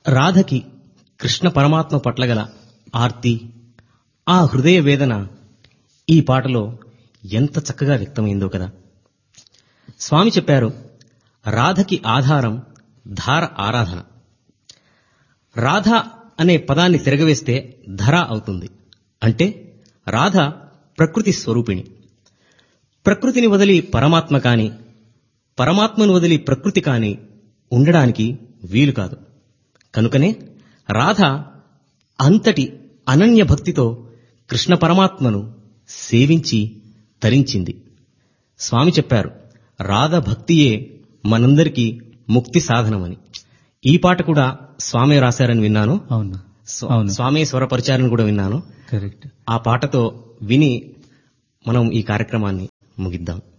రాధకి కృష్ణ పరమాత్మ పట్ల గల ఆర్తి ఆ హృదయ వేదన ఈ పాటలో ఎంత చక్కగా వ్యక్తమైందో కదా స్వామి చెప్పారు రాధకి ఆధారం ధార ఆరాధన రాధ అనే పదాన్ని తిరగవేస్తే ధర అవుతుంది అంటే రాధ ప్రకృతి స్వరూపిణి ప్రకృతిని వదిలి పరమాత్మ కాని పరమాత్మను వదిలి ప్రకృతి కాని ఉండడానికి వీలు కాదు కనుకనే రాధ అంతటి అనన్య భక్తితో కృష్ణ పరమాత్మను సేవించి తరించింది స్వామి చెప్పారు రాధ భక్తియే మనందరికీ ముక్తి సాధనమని ఈ పాట కూడా స్వామి రాశారని విన్నాను అవును స్వ- అవును. స్వామి స్వరపరిచారని కూడా విన్నాను కరెక్ట్ ఆ పాటతో విని మనం ఈ కార్యక్రమాన్ని ముగిద్దాం